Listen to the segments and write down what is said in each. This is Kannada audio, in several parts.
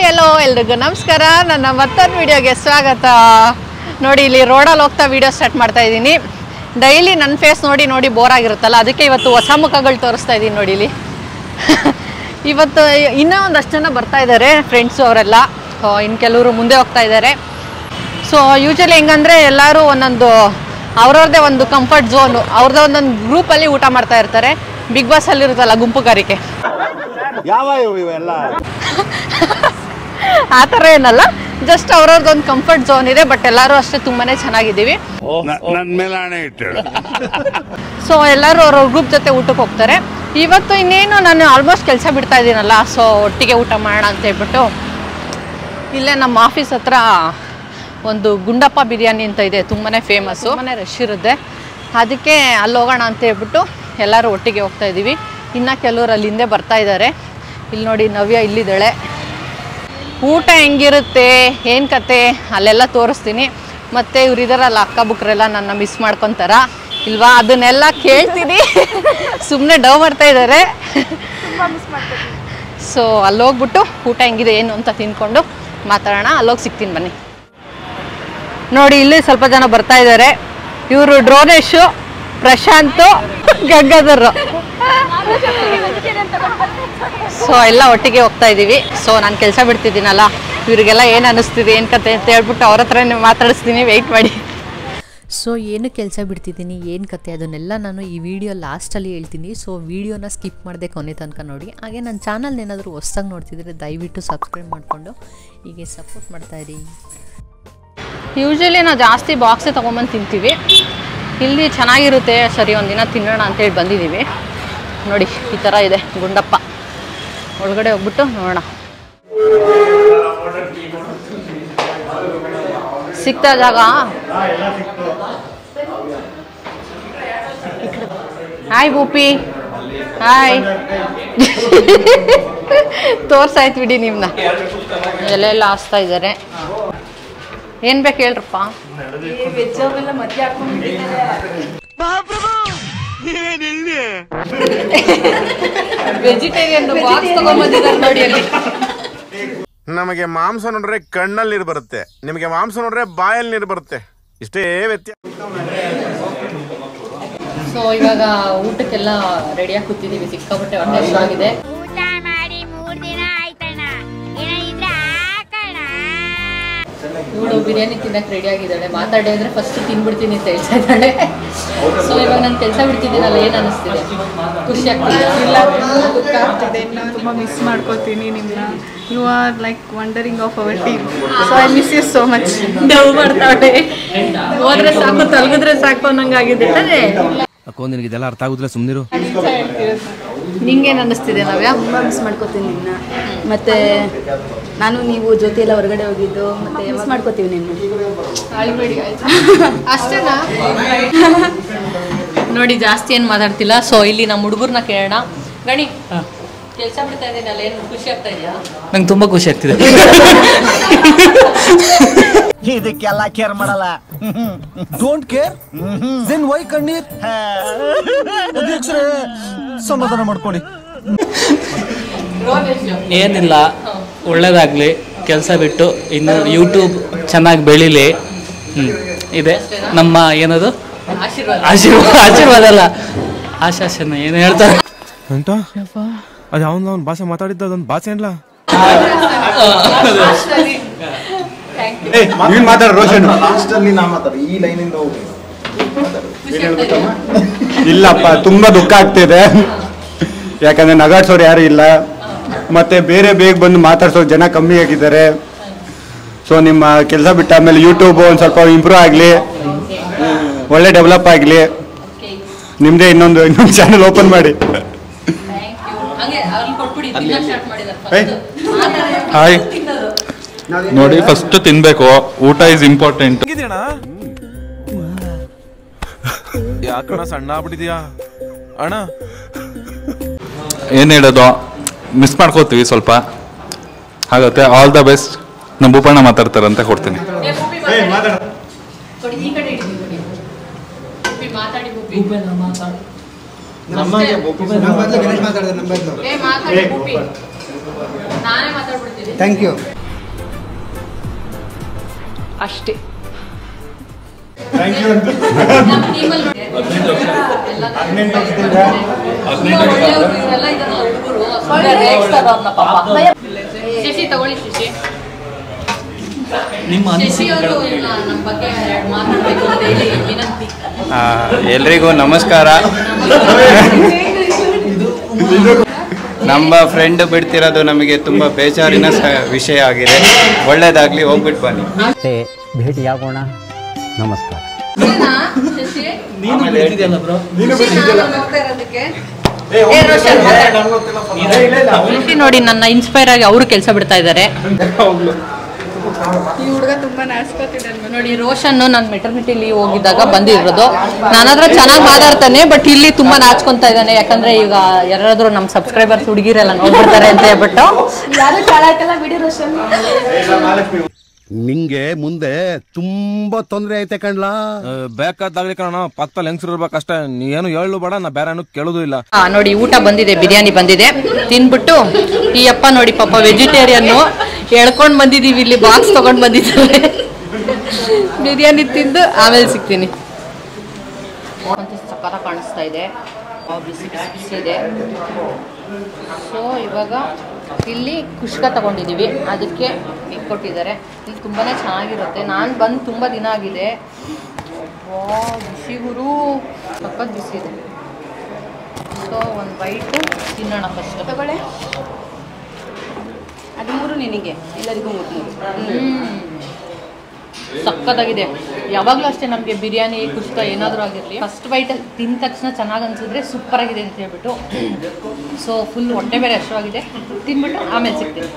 ಹಲೋ ಎಲ್ರಿಗೂ ನಮಸ್ಕಾರ ನನ್ನ ಮತ್ತೊಂದು ವಿಡಿಯೋಗೆ ಸ್ವಾಗತ ನೋಡಿ ಇಲ್ಲಿ ರೋಡಲ್ಲಿ ಹೋಗ್ತಾ ವಿಡಿಯೋ ಸ್ಟಾರ್ಟ್ ಮಾಡ್ತಾ ಇದ್ದೀನಿ ಡೈಲಿ ನನ್ನ ಫೇಸ್ ನೋಡಿ ನೋಡಿ ಬೋರ್ ಆಗಿರುತ್ತಲ್ಲ ಅದಕ್ಕೆ ಇವತ್ತು ಹೊಸ ಮುಖಗಳು ತೋರಿಸ್ತಾ ಇದ್ದೀನಿ ನೋಡಿ ಇಲ್ಲಿ ಇವತ್ತು ಇನ್ನೂ ಒಂದಷ್ಟು ಜನ ಬರ್ತಾ ಇದ್ದಾರೆ ಫ್ರೆಂಡ್ಸು ಅವರೆಲ್ಲ ಇನ್ನು ಕೆಲವರು ಮುಂದೆ ಹೋಗ್ತಾ ಇದ್ದಾರೆ ಸೊ ಯೂಶಲಿ ಹೆಂಗಂದ್ರೆ ಎಲ್ಲರೂ ಒಂದೊಂದು ಅವ್ರವ್ರದ್ದೇ ಒಂದು ಕಂಫರ್ಟ್ ಝೋನು ಅವ್ರದ್ದೇ ಒಂದೊಂದು ಗ್ರೂಪಲ್ಲಿ ಊಟ ಮಾಡ್ತಾ ಇರ್ತಾರೆ ಬಿಗ್ ಬಾಸ್ ಅಲ್ಲಿರುತ್ತಲ್ಲ ಗುಂಪುಗಾರಿಕೆ ಯಾವ ಇವು ಇವೆಲ್ಲ ಆ ಥರ ಏನಲ್ಲ ಜಸ್ಟ್ ಅವ್ರವ್ರದ್ದೊಂದು ಕಂಫರ್ಟ್ ಝೋನ್ ಇದೆ ಬಟ್ ಎಲ್ಲರೂ ಅಷ್ಟೇ ತುಂಬಾನೇ ಚೆನ್ನಾಗಿದ್ದೀವಿ ನನ್ ಮೇಲೆ ಹಣೆ ಇಟ್ಟು ಸೊ ಎಲ್ಲರೂ ಅವ್ರವ್ರ ಗ್ರೂಪ್ ಜೊತೆ ಊಟಕ್ಕೆ ಹೋಗ್ತಾರೆ ಇವತ್ತು ಇನ್ನೇನು ನಾನು ಆಲ್ಮೋಸ್ಟ್ ಕೆಲಸ ಬಿಡ್ತಾ ಇದ್ದೀನಲ್ಲ ಸೊ ಒಟ್ಟಿಗೆ ಊಟ ಮಾಡೋಣ ಅಂತ ಹೇಳ್ಬಿಟ್ಟು ಇಲ್ಲೇ ನಮ್ಮ ಆಫೀಸ್ ಹತ್ರ ಒಂದು ಗುಂಡಪ್ಪ ಬಿರಿಯಾನಿ ಅಂತ ಇದೆ ತುಂಬಾ ಫೇಮಸ್ಸು ತುಂಬಾ ರಶ್ ಇರುತ್ತೆ ಅದಕ್ಕೆ ಅಲ್ಲಿ ಹೋಗೋಣ ಅಂತ ಹೇಳ್ಬಿಟ್ಟು ಎಲ್ಲರೂ ಒಟ್ಟಿಗೆ ಹೋಗ್ತಾ ಇದ್ದೀವಿ ಇನ್ನು ಕೆಲವರು ಅಲ್ಲಿ ಹಿಂದೆ ಬರ್ತಾ ಇದ್ದಾರೆ ಇಲ್ಲಿ ನೋಡಿ ನವ್ಯ ಇಲ್ಲಿದ್ದಾಳೆ ಊಟ ಹೆಂಗಿರುತ್ತೆ ಏನು ಕತೆ ಅಲ್ಲೆಲ್ಲ ತೋರಿಸ್ತೀನಿ ಮತ್ತು ಇವರಿದಾರಲ್ಲ ಅಕ್ಕ ಬುಕ್ರೆಲ್ಲ ನನ್ನ ಮಿಸ್ ಮಾಡ್ಕೊತಾರ ಇಲ್ವಾ ಅದನ್ನೆಲ್ಲ ಕೇಳ್ತೀನಿ ಸುಮ್ಮನೆ ಡವ್ ಮಾಡ್ತಾ ಇದ್ದಾರೆ ಸೊ ಅಲ್ಲಿ ಹೋಗ್ಬಿಟ್ಟು ಊಟ ಹೆಂಗಿದೆ ಏನು ಅಂತ ತಿನ್ಕೊಂಡು ಮಾತಾಡೋಣ ಅಲ್ಲೋಗಿ ಸಿಗ್ತೀನಿ ಬನ್ನಿ ನೋಡಿ ಇಲ್ಲಿ ಸ್ವಲ್ಪ ಜನ ಬರ್ತಾ ಇದ್ದಾರೆ ಇವರು ಡ್ರೋನೇಶು ಪ್ರಶಾಂತು ಗಂಗಾಧರ್ ಸೊ ಎಲ್ಲ ಒಟ್ಟಿಗೆ ಹೋಗ್ತಾ ಇದ್ದೀವಿ ಸೊ ನಾನು ಕೆಲಸ ಬಿಡ್ತಿದ್ದೀನಲ್ಲ ಇವರಿಗೆಲ್ಲ ಏನು ಅನ್ನಿಸ್ತಿದೆ ಏನು ಕತೆ ಅಂತ ಹೇಳ್ಬಿಟ್ಟು ಅವ್ರ ಹತ್ರನೇ ಮಾತಾಡಿಸ್ತೀನಿ ವೆಯ್ಟ್ ಮಾಡಿ ಸೊ ಏನು ಕೆಲಸ ಬಿಡ್ತಿದ್ದೀನಿ ಏನು ಕತೆ ಅದನ್ನೆಲ್ಲ ನಾನು ಈ ವಿಡಿಯೋ ಲಾಸ್ಟಲ್ಲಿ ಹೇಳ್ತೀನಿ ಸೊ ವಿಡಿಯೋನ ಸ್ಕಿಪ್ ಮಾಡದೆ ಕೊನೆ ತನಕ ನೋಡಿ ಹಾಗೆ ನನ್ನ ಚಾನಲ್ ಏನಾದರೂ ಹೊಸ್ದಾಗಿ ನೋಡ್ತಿದ್ರೆ ದಯವಿಟ್ಟು ಸಬ್ಸ್ಕ್ರೈಬ್ ಮಾಡಿಕೊಂಡು ಹೀಗೆ ಸಪೋರ್ಟ್ ಮಾಡ್ತಾಯಿರಿ ಯೂಶಲಿ ನಾವು ಜಾಸ್ತಿ ಬಾಕ್ಸೇ ತೊಗೊಂಬಂದು ತಿಂತೀವಿ ಇಲ್ಲಿ ಚೆನ್ನಾಗಿರುತ್ತೆ ಸರಿ ಒಂದಿನ ತಿನ್ನೋಣ ಅಂತೇಳಿ ಬಂದಿದ್ದೀವಿ ನೋಡಿ ಈ ಥರ ಇದೆ ಗುಂಡಪ್ಪ ಒಳಗಡೆ ಹೋಗ್ಬಿಟ್ಟು ನೋಡೋಣ ಸಿಗ್ತಾ ಜಾಗ ಹಾಯ್ ಭೂಪಿ ಹಾಯ್ ತೋರ್ಸಾಯ್ತು ಬಿಡಿ ನಿಮ್ಮನ್ನ ಎಲೆಲ್ಲ ಹಾಸ್ತಾ ಇದ್ದಾರೆ ಏನ್ ಬೇಕು ಹೇಳ್ರಪ್ಪ ವೆಜಿಟೇರಿಯನ್ ಬಾಕ್ಸ್ ತಗೊಂಡ್ಬಂದಿದ್ದಾರೆ ನೋಡಿ ಅಲ್ಲಿ ನಮಗೆ ಮಾಂಸ ನೋಡ್ರೆ ಕಣ್ಣಲ್ಲಿ ನೀರು ಬರುತ್ತೆ ನಿಮಗೆ ಮಾಂಸ ನೋಡ್ರೆ ಬಾಯಲ್ಲಿ ನೀರು ಬರುತ್ತೆ ಇಷ್ಟೇ ವ್ಯತ್ಯಾಸ ಸೊ ಇವಾಗ ಊಟಕ್ಕೆಲ್ಲ ರೆಡಿಯಾಗಿ ಕೂತಿದ್ದೀವಿ ಸಿಕ್ಕಾಪಟ್ಟೆ ಹೊಟ್ಟೆ ಆಗಿದೆ ಊಟ ಮಾಡಿ ಮೂರ್ ದಿನ ಆಯ್ತಣ್ಣ ಏನಾಗಿದ್ರೆ ಹಾಕಣ ಇವಳು ಬಿರಿಯಾನಿ ತಿನ್ನಕ್ಕೆ ರೆಡಿ ಆಗಿದ್ದಾಳೆ ಮಾತಾಡಿ ಅಂದ್ರೆ ಫಸ್ಟ್ ತಿನ್ಬಿಡ್ತೀನಿ ಅಂತ ಹೇಳ್ತಾ ಇದ್ದಾಳೆ ಸೊ ಇವಾಗ ನಾನು ಕೆಲಸ ಬಿಡ್ತಿದ್ದೀನಲ್ಲ ಏನು ಅನಿಸ್ತಿದೆ ಖುಷಿ ಆಗ್ತಿದೆ ಇಲ್ಲ ತುಂಬ ದುಃಖ ಆಗ್ತಿದೆ ನಾನು ತುಂಬ ಮಿಸ್ ಮಾಡ್ಕೋತೀನಿ ನಿಮ್ಮನ್ನ you are like wandering of our team so I miss you so much ಡವ್ ಮಾಡ್ತಾಳೆ ಹೋದ್ರೆ ಸಾಕು ತಲಗಿದ್ರೆ ಸಾಕು ಅನ್ನಂಗಾಗಿದೆ ತಾನೇ ಅಕ್ಕೋ ನಿನಗೆ ಇದೆಲ್ಲ ಅರ್ಥ ಆಗುದಿಲ್ಲ ಸುಮ್ಮನಿರು ನಿಂಗೇನು ಅನ್ನಿಸ್ತಿದೆ ನಾವ್ಯಾ ತುಂಬ ಮಿಸ್ ಮಾಡ್ಕೋತೀನಿ ನಿನ್ನ ಮತ್ತೆ ನಾನು ನೀವು ಜೊತೆ ಎಲ್ಲ ಹೊರಗಡೆ ಹೋಗಿದ್ದು ಮತ್ತೆ ಮಿಸ್ ಮಾಡ್ಕೋತೀವಿ ನಿನ್ನ ಅಷ್ಟೇನಾ ನೋಡಿ ಜಾಸ್ತಿ ಏನು ಮಾತಾಡ್ತಿಲ್ಲ ಸೊ ಇಲ್ಲಿ ನಮ್ಮ ಹುಡುಗರ್ನ ಕೇಳೋಣ ಗಣಿ ಕೆಲಸ ಬಿಡ್ತಾ ಇದ್ದೀನಲ್ಲ ಏನು ಖುಷಿ ಆಗ್ತಾ ಇದೆಯಾ ನಂಗೆ ತುಂಬಾ ಖುಷಿ ಆಗ್ತಿದೆ ಇದಕ್ಕೆಲ್ಲ ಕೇರ್ ಮಾಡಲ್ಲ ಡೋಂಟ್ ಕೇರ್ ದೆನ್ ವೈ ಕಣ್ಣೀರ್ ಅಧ್ಯಕ್ಷರೇ ಸಮಾಧಾನ ಮಾಡ್ಕೊಳ್ಳಿ ಏನಿಲ್ಲ ಒಳ್ಳೇದಾಗ್ಲಿ ಕೆಲಸ ಬಿಟ್ಟು ಇನ್ನು ಯೂಟ್ಯೂಬ್ ಚೆನ್ನಾಗಿ ಬೆಳೀಲಿ ಹ್ಮ್ ಇದೆ ನಮ್ಮ ಏನದು ಆಶೀರ್ವಾದ ಆಶೀರ್ವಾದ ಆಶೀರ್ವಾದ ಅಲ್ಲ ಆಶಾಸನ ಏನು ಹೇಳ್ತಾರೆ ಅಂತ ಅದು ಅವನ್ ಅವ್ನ ಭಾಷೆ ಮಾತಾಡಿದ್ದ ಅದೊಂದು ಭಾಷೆ ಅಲ್ಲ ನೀನ್ ಮಾತಾಡ ರೋಷನ್ ಲಾಸ್ಟ್ ಅಲ್ಲಿ ನಾ ಮಾತಾಡ ಈ ಲೈನಿಂದ ಹೋಗಿ ಇಲ್ಲಪ್ಪ ತುಂಬಾ ದುಃಖ ಆಗ್ತಿದೆ ಯಾಕಂದ್ರೆ ನಗಾಡ್ಸೋರು ಯಾರು ಇಲ್ಲ ಮತ್ತೆ ಬೇರೆ ಬೇಗ ಬಂದು ಮಾತಾಡ್ಸೋ ಜನ ಕಮ್ಮಿ ಆಗಿದ್ದಾರೆ ಸೊ ನಿಮ್ಮ ಕೆಲಸ ಬಿಟ್ಟ ಆಮೇಲೆ ಯೂಟ್ಯೂಬ್ ಒಂದು ಸ್ವಲ್ಪ ಇಂಪ್ರೂವ್ ಆಗಲಿ ಒಳ್ಳೆ ಡೆವಲಪ್ ಆಗಲಿ ನಿಮ್ಮದೇ ಇನ್ನೊಂದು ಇನ್ನೊಂದು ಚಾನಲ್ ಓಪನ್ ಮಾಡಿ ಹಂಗೆ ಅಲ್ಲಿ ಕೊಟ್ಬಿಡಿ ತಿನ್ನಕ್ ಸ್ಟಾರ್ಟ್ ಮಾಡಿದ್ದಾರೆ ಏಯ್. ಹಾಯ್ ನೋಡಿ ಫಸ್ಟ್ ತಿನ್ಬೇಕು ಊಟ ಇಸ್ ಇಂಪಾರ್ಟೆಂಟ್ ಯಾಕಣ್ಣ ಸಣ್ಣ ಆಗ್ಬಿಟ್ಟಿದ್ಯಾ ಅಣ್ಣ ಏನ್ ಹೇಳೋದು ಮಿಸ್ ಮಾಡ್ಕೋತೀವಿ ಸ್ವಲ್ಪ ಹಾಗತ್ತೆ ಆಲ್ ದ ಬೆಸ್ಟ್ ನಮ್ಮ ಭೂಪಣ್ಣ ಮಾತಾಡ್ತಾರಂತೆ ಕೊಡ್ತೀನಿ ಕೊಡಿ ಈ ಕಡೆ ಇಡಿ ಕೊಡಿ ಭೂಪಿ ಮಾತಾಡಿ ಭೂಪಿ ನಮಗೆ ಏ ಮಾತಾಡಿ ಭೂಪಿ ನಾನೇ ಮಾತಾಡ್ಬಿಡ್ತೀನಿ ಥ್ಯಾಂಕ್ ಯು ಅಷ್ಟೇ ಶಶಿ ತಗೊಳ್ಳಿ ಶಶಿ ನಿಮ್ಮ ಶಶಿ ಅವರು ನಮ್ಮ ಬಗ್ಗೆ ಎರಡು ಮಾತಾಡ್ಬೇಕು ಅಂತ ಹೇಳಿ ವಿನಂತಿ ಎಲ್ರಿಗೂ ನಮಸ್ಕಾರ ನಮ್ಮ ಫ್ರೆಂಡ್ ಬಿಡ್ತಿರೋದು ನಮಗೆ ತುಂಬ ಬೇಜಾರಿನ ಸ ವಿಷಯ ಆಗಿದೆ ಒಳ್ಳೇದಾಗ್ಲಿ ಹೋಗ್ಬಿಟ್ಟು ಬನ್ನಿ ಮತ್ತೆ ಭೇಟಿಯಾಗೋಣ ನಮಸ್ಕಾರ ಶಶಿ ನೀನು ಬಿಡ್ತಿದ್ಯಲ್ಲ ಬ್ರೋ ನೋಡ್ತಾ ಇರೋದಕ್ಕೆ ಏ, ರೋಷನ್, ಇಲ್ಲಿ ನೋಡಿ ನನ್ನ ಇನ್ಸ್ಪೈರ್ ಆಗಿ ಅವರು ಕೆಲಸ ಬಿಡ್ತಾ ಇದ್ದಾರೆ ಈ ಹುಡುಗ ತುಂಬಾ ನಾಚ್ಕೋತಿದ್ದಾನೆ ನೋಡಿ ರೋಷನ್ ನಾನು ಮೆಟರ್ನಿಟಿ ಲೀವ್ ಹೋಗಿದ್ದಾಗ ಬಂದಿರೋದು ನನ್ನ ಹತ್ರ ಚೆನ್ನಾಗಿ ಮಾತಾಡ್ತಾನೆ ಬಟ್ ಇಲ್ಲಿ ತುಂಬಾ ನಾಚ್ಕೊಂತಾ ಇದ್ದಾನೆ ಯಾಕಂದ್ರೆ ಈಗ ಯಾರಾದ್ರೂ ನಮ್ಮ ಸಬ್ಸ್ಕ್ರೈಬರ್ಸ್ ಹುಡುಗಿರೆಲ್ಲ ನೋಡ್ಬಿಡ್ತಾರೆ ಅಂತ ಹೇಳ್ಬಿಟ್ಟು ಯಾರು ಕಾಳಾಕಲ್ಲ ಬಿಡಿ ರೋಷನ್ ನಿಂಗೆ ಮುಂದೆ ತುಂಬಾ ತೊಂದರೆ ಐತೆ ಕಣ್ಲಾ ಬೇಕಾದಾಗ್ಲಿ ಕಣ ಪಕ್ಕದಲ್ಲಿ ಹೆಂಗ್ಸರು ಇರ್ಬೇಕಷ್ಟೇ ನೀ ಏನು ಹೇಳು ಬೇಡ ನಾ ಬೇರೆ ಏನು ಕೇಳೋದು ಇಲ್ಲ ಆ, ನೋಡಿ ಊಟ ಬಂದಿದೆ ಬಿರಿಯಾನಿ ಬಂದಿದೆ ತಿನ್ಬಿಟ್ಟು ಈ ಅಪ್ಪ ನೋಡಿ ಪಾಪ ವೆಜಿಟೇರಿಯನ್ನು ಎಳ್ಕೊಂಡ್ ಬಂದಿದೀವಿ ಇಲ್ಲಿ ಬಾಕ್ಸ್ ತಗೊಂಡ್ ಬಂದಿದ್ದಾರೆ ಬಿರಿಯಾನಿ ತಿಂದು ಆಮೇಲೆ ಸಿಗ್ತೀನಿ ಸಕ್ಕತ್ತ ಕಾಣಿಸ್ತಾ ಇದೆ ಆ, ಬಿಸಿ ಬಿಸಿ ಬಿಸಿ ಇದೆ ಸೊ ಇವಾಗ ಇಲ್ಲಿ ಕುಷ್ಕ ತಗೊಂಡಿದ್ದೀವಿ ಅದಕ್ಕೆ ಇದು ಕೊಟ್ಟಿದ್ದಾರೆ ಇದು ತುಂಬಾ ಚೆನ್ನಾಗಿರುತ್ತೆ ನಾನು ಬಂದು ತುಂಬ ದಿನ ಆಗಿದೆ ವಾ ಬಿಸಿ ಗುರು ಸಖತ್ ಬಿಸಿ ಇದೆ ಸೊ ಒಂದು ವೈಟು ತಿನ್ನೋಣ ಫಸ್ಟ್ ತಗೊಳ್ಳೆ ಅದು ಮೂರು ನಿನಗೆ ಎಲ್ಲರಿಗೂ ಮೂರು ಮೂರು ಸಕ್ಕತ್ತಾಗಿದೆ ಯಾವಾಗಲೂ ಅಷ್ಟೇ ನಮಗೆ ಬಿರಿಯಾನಿ ಕುಷ್ಕ ಏನಾದರೂ ಆಗಿರಲಿ ಫಸ್ಟ್ ಬೈಟಲ್ಲಿ ತಿಂದ ತಕ್ಷಣ ಚೆನ್ನಾಗಿ ಅನ್ಸಿದ್ರೆ ಸೂಪರ್ ಆಗಿದೆ ಅಂತ ಹೇಳ್ಬಿಟ್ಟು ಸೊ ಫುಲ್ ಹೊಟ್ಟೆ ಬೇರೆ ಹಸಿವಾಗಿದೆ ತಿನ್ಬಿಟ್ಟು ಆಮೇಲೆ ಸಿಗ್ತೀನಿ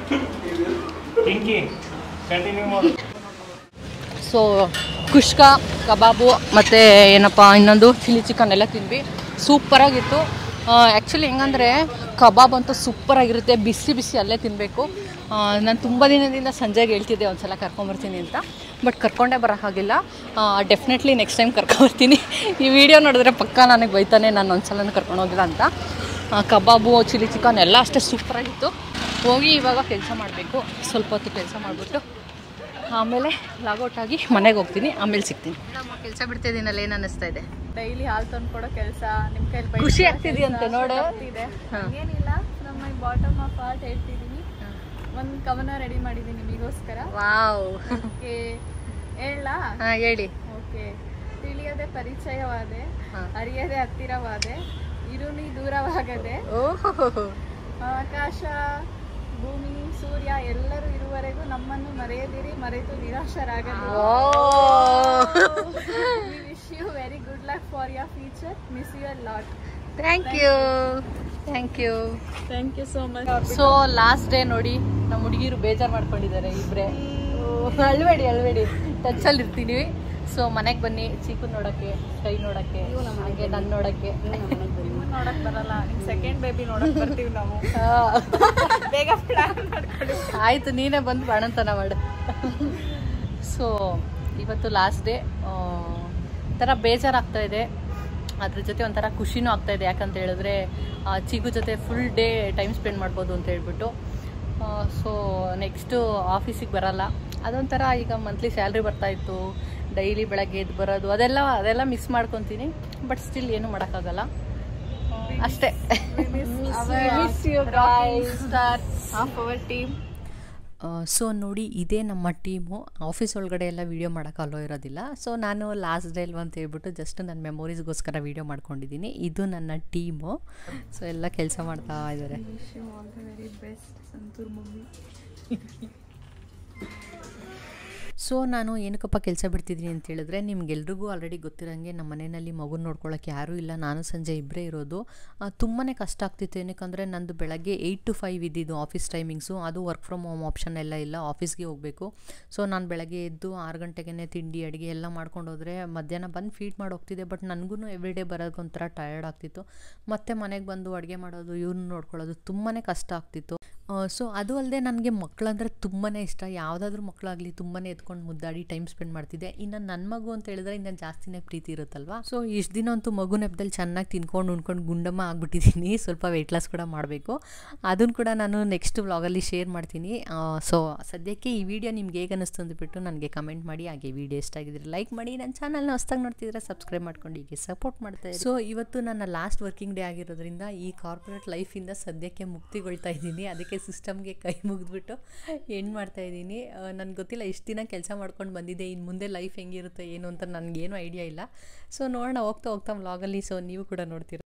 ಸೊ ಕುಷ್ಕ ಕಬಾಬು ಮತ್ತು ಏನಪ್ಪ ಇನ್ನೊಂದು ಚಿಲ್ಲಿ ಚಿಕನ್ ಎಲ್ಲ ತಿಂದ್ವಿ ಸೂಪರಾಗಿತ್ತು ಆ್ಯಕ್ಚುಲಿ ಹೆಂಗಂದರೆ ಕಬಾಬ್ ಅಂತೂ ಸೂಪರಾಗಿರುತ್ತೆ ಬಿಸಿ ಬಿಸಿ ಅಲ್ಲೇ ತಿನ್ನಬೇಕು ನಾನು ತುಂಬ ದಿನದಿಂದ ಸಂಜೆಗೆ ಹೇಳ್ತಿದ್ದೆ ಒಂದು ಸಲ ಕರ್ಕೊಂಬರ್ತೀನಿ ಅಂತ ಬಟ್ ಕರ್ಕೊಂಡೇ ಬರೋಕ್ಕಾಗಿಲ್ಲ ಡೆಫಿನೆಟ್ಲಿ ನೆಕ್ಸ್ಟ್ ಟೈಮ್ ಕರ್ಕೊಂಬರ್ತೀನಿ ಈ ವಿಡಿಯೋ ನೋಡಿದ್ರೆ ಪಕ್ಕ ನನಗೆ ಬೈತಾನೆ ನಾನು ಒಂದು ಸಲ ಕರ್ಕೊಂಡು ಹೋಗಿಲ್ಲ ಅಂತ ಆ, ಕಬಾಬು ಚಿಲ್ಲಿ ಚಿಕನ್ ಎಲ್ಲ ಅಷ್ಟೇ ಸೂಪರಾಗಿತ್ತು ಹೋಗಿ ಇವಾಗ ಕೆಲಸ ಮಾಡಬೇಕು ಸ್ವಲ್ಪ ಹೊತ್ತು ಕೆಲಸ ಮಾಡಿಬಿಟ್ಟು ಆಮೇಲೆ ಲಾಗೌಟ್ ಆಗಿ ಮನೆಗೆ ಹೋಗ್ತೀನಿ ಆಮೇಲೆ ಸಿಗ್ತೀನಿ ಕೆಲಸ ಬಿಡ್ತಿದ್ದೀನಲ್ಲ ಏನು ಅನ್ನಿಸ್ತಾ ಇದೆ ಡೈಲಿ ಹಾಲು ತಂದ್ಕೊಡೋ ಕೆಲಸ ನಿಮ್ ಕೈಲಿ ಬೈಕ್ ಖುಷಿ ಕೊಡೋ ಆಗ್ತಿದ್ಯಂತೆ ಕೆಲ್ಸ ನೋಡು. ಆಗ್ತಿದೆ ಹಾ. ಏನಿಲ್ಲ ನಮ್ಮ ಬಾಟಮ್ ಆಫ್ ಆರ್ಟ್ ಹೇಳ್ತಿದ್ದೀನಿ ಒಂದ್ ಕವನ ರೆಡಿ ಮಾಡಿದ್ದೀನಿ ನಿಮಗೋಸ್ಕರ ವಾವ್ ಓಕೆ ಹೇಳ ಹಾಂ ಹೇಳಿ ಓಕೆ ತಿಳಿಯದೆ ಪರಿಚಯವಾದೆ ಹಾ. ಅರಿಯದೆ ಹತ್ತಿರವಾದೆ ಇರುನಿ ದೂರವಾಗದೆ ಓಹೋ ಆಕಾಶ ಭೂಮಿ ಸೂರ್ಯ ಎಲ್ಲರೂ ಇರುವವರೆಗೂ ನಮ್ಮನ್ನು ಮರೆಯದಿರಿ ಮರೆತು ನಿರಾಶರಾಗದಿರಿ wish you very good luck for your future miss you lot thank you thank you thank you so much so last day ನೋಡಿ ನಮ್ಮ ಹುಡುಗಿರು ಬೇಜಾರು ಮಾಡ್ಕೊಂಡಿದ್ದಾರೆ ಇಬ್ಬರೇ ಅಳ್ಬೇಡಿ ಅಳ್ಬೇಡಿ ಟಚಲ್ಲಿ ಇರ್ತೀನಿ ಸೊ ಮನೆಗೆ ಬನ್ನಿ ಚೀಕು ನೋಡೋಕ್ಕೆ ಕೈ ನೋಡೋಕ್ಕೆ ಹಾಗೆ ನನ್ನ ನೋಡೋಕ್ಕೆ ನಿಮ್ಮನ್ನ ನೋಡಕ್ ಬರಲ್ಲ ನಿಮ್ ಸೆಕೆಂಡ್ ಬೇಬಿ ನೋಡಕ್ ಬರ್ತೀವಿ ನಾವು ಆ. ಬೇಗ ಪ್ಲಾನ್ ಮಾಡ್ಕೊಳ್ಳಿ ಆಯ್ತು ನೀನೇ ಬಂದು ಬಾಣಂತನ ಮಾಡು ಸೊ ಇವತ್ತು ಲಾಸ್ಟ್ ಡೇ ಒಂಥರ ಬೇಜಾರಾಗ್ತಾ ಇದೆ ಅದ್ರ ಜೊತೆ ಒಂಥರ ಖುಷಿನೂ ಆಗ್ತಾ ಇದೆ ಯಾಕಂತ ಹೇಳಿದ್ರೆ ಆ, ಚಿಗು ಜೊತೆ ಫುಲ್ ಡೇ ಟೈಮ್ ಸ್ಪೆಂಡ್ ಮಾಡ್ಬೋದು ಅಂತ ಹೇಳ್ಬಿಟ್ಟು ಸೊ ನೆಕ್ಸ್ಟು ಆಫೀಸಿಗೆ ಬರಲ್ಲ ಅದೊಂಥರ ಈಗ ಮಂತ್ಲಿ ಸ್ಯಾಲ್ರಿ ಬರ್ತಾ ಇತ್ತು ಡೈಲಿ ಬೆಳಗ್ಗೆ ಎದ್ದು ಬರೋದು ಅದೆಲ್ಲ ಅದೆಲ್ಲ ಮಿಸ್ ಮಾಡ್ಕೊತೀನಿ ಬಟ್ ಸ್ಟಿಲ್ ಏನು ಮಾಡೋಕ್ಕಾಗಲ್ಲ ಆ, ಅಷ್ಟೇ miss you guys. half our team so ನೋಡಿ ಇದೇ ನಮ್ಮ ಟೀಮು ಆಫೀಸ್ ಒಳಗಡೆ ಎಲ್ಲ ವೀಡಿಯೋ ಮಾಡೋಕ್ಕೆ ಅಲೋ ಇರೋದಿಲ್ಲ ಸೊ ನಾನು ಲಾಸ್ಟ್ ಡೇ ಅಲ್ವಾ ಅಂತ ಹೇಳ್ಬಿಟ್ಟು ಜಸ್ಟ್ ನನ್ನ ಮೆಮೊರೀಸ್ಗೋಸ್ಕರ ವೀಡಿಯೋ ಮಾಡ್ಕೊಂಡಿದ್ದೀನಿ ಇದು ನನ್ನ ಟೀಮು ಸೊ ಎಲ್ಲ ಕೆಲಸ ಮಾಡ್ತಾ ಇದ್ದಾರೆ wish you all the very best Santoor mummy so ನಾನು ಏನಕ್ಕಪ್ಪ ಕೆಲಸ ಬಿಡ್ತಿದ್ದೀನಿ ಅಂತ ಹೇಳಿದ್ರೆ ನಿಮ್ಗೆಲ್ರಿಗೂ ಆಲ್ರೆಡಿ ಗೊತ್ತಿರೋಂಗೆ ನಮ್ಮ ಮನೆಯಲ್ಲಿ ಮಗು ನೋಡ್ಕೊಳ್ಳೋಕೆ ಯಾರೂ ಇಲ್ಲ ನಾನು ಸಂಜೆ ಇಬ್ಬರೇ ಇರೋದು ತುಂಬಾ ಕಷ್ಟ ಆಗ್ತಿತ್ತು ಏನಕ್ಕಂದರೆ ನಂದು ಬೆಳಗ್ಗೆ ಏಯ್ಟ್ ಟು ಫೈವ್ ಇದ್ದಿದ್ದು ಆಫೀಸ್ ಟೈಮಿಂಗ್ಸು ಅದು ವರ್ಕ್ ಫ್ರಮ್ ಹೋಮ್ ಆಪ್ಷನ್ ಎಲ್ಲ ಇಲ್ಲ ಆಫೀಸ್ಗೆ ಹೋಗಬೇಕು ಸೊ ನಾನು ಬೆಳಗ್ಗೆ ಎದ್ದು ಆರು ಗಂಟೆಗೆ ತಿಂಡಿ ಅಡುಗೆ ಎಲ್ಲ ಮಾಡ್ಕೊಂಡು ಹೋದರೆ ಮಧ್ಯಾಹ್ನ ಬಂದು ಫೀಡ್ ಮಾಡಿ ಹೋಗ್ತಿದ್ದೆ ಬಟ್ ನನಗೂ ಎವ್ರಿ ಡೇ ಬರೋದು ಒಂಥರ ಟಯರ್ಡ್ ಆಗ್ತಿತ್ತು ಮತ್ತೆ ಮನೆಗೆ ಬಂದು ಅಡುಗೆ ಮಾಡೋದು ಇವ್ರನ್ನ ನೋಡ್ಕೊಳ್ಳೋದು ತುಂಬಾ ಕಷ್ಟ ಆಗ್ತಿತ್ತು ಸೊ ಅದು ಅಲ್ಲದೆ ನನಗೆ ಮಕ್ಕಳಂದರೆ ತುಂಬಾ ಇಷ್ಟ ಯಾವುದಾದ್ರೂ ಮಕ್ಕಳಾಗಲಿ ತುಂಬಾ ಎತ್ಕೊಂಡು ಮುದ್ದಾಡಿ ಟೈಮ್ ಸ್ಪೆಂಡ್ ಮಾಡ್ತಿದ್ದೆ ಇನ್ನು ನನ್ನ ಮಗು ಅಂತ ಹೇಳಿದ್ರೆ ಇನ್ನು ಜಾಸ್ತಿನೇ ಪ್ರೀತಿ ಇರುತ್ತಲ್ವಾ ಸೊ ಇಷ್ಟು ದಿನ ಅಂತೂ ಮಗು ನೆಪದಲ್ಲಿ ಚೆನ್ನಾಗಿ ತಿನ್ಕೊಂಡು ಉಣ್ಕೊಂಡು ಗುಂಡಮ್ಮ ಆಗ್ಬಿಟ್ಟಿದ್ದೀನಿ ಸ್ವಲ್ಪ ವೆಯ್ಟ್ ಲಾಸ್ ಕೂಡ ಮಾಡಬೇಕು ಅದನ್ನು ಕೂಡ ನಾನು ನೆಕ್ಸ್ಟ್ ವ್ಲಾಗಲ್ಲಿ ಶೇರ್ ಮಾಡ್ತೀನಿ ಸೊ ಸದ್ಯಕ್ಕೆ ಈ ವಿಡಿಯೋ ನಿಮ್ಗೆ ಹೇಗೆ ಅನ್ನಿಸ್ತು ಅಂದ್ಬಿಟ್ಟು ನನಗೆ ಕಮೆಂಟ್ ಮಾಡಿ ಹಾಗೆ ವಿಡಿಯೋ ಇಷ್ಟ ಆಗಿದ್ರೆ ಲೈಕ್ ಮಾಡಿ ನನ್ನ ಚಾನಲ್ನ ಹೊಸ್ದಾಗಿ ನೋಡ್ತಿದ್ರೆ ಸಬ್ಸ್ಕ್ರೈಬ್ ಮಾಡ್ಕೊಂಡು ಹೀಗೆ ಸಪೋರ್ಟ್ ಮಾಡ್ತಾ ಸೊ ಇವತ್ತು ನನ್ನ ಲಾಸ್ಟ್ ವರ್ಕಿಂಗ್ ಡೇ ಆಗಿರೋದ್ರಿಂದ ಈ ಕಾರ್ಪೊರೇಟ್ ಲೈಫಿಂದ ಸದ್ಯಕ್ಕೆ ಮುಕ್ತಿಗೊಳ್ತಾ ಇದ್ದೀನಿ ಅದಕ್ಕೆ ಸಿಸ್ಟಮ್ಗೆ ಕೈ ಮುಗಿದ್ಬಿಟ್ಟು ಎಂಡ್ ಮಾಡ್ತಾ ಇದ್ದೀನಿ ನನಗೆ ಗೊತ್ತಿಲ್ಲ ಇಷ್ಟು ದಿನ ಕೆಲಸ ಮಾಡ್ಕೊಂಡು ಬಂದಿದ್ದೆ ಇನ್ನು ಮುಂದೆ ಲೈಫ್ ಹೆಂಗಿರುತ್ತೆ ಏನು ಅಂತ ನನಗೇನು ಐಡಿಯಾ ಇಲ್ಲ ಸೊ ನೋಡೋಣ ಹೋಗ್ತಾ ಹೋಗ್ತಾ ವ್ಲಾಗಲ್ಲಿ ಸೊ ನೀವು ಕೂಡ ನೋಡ್ತೀರ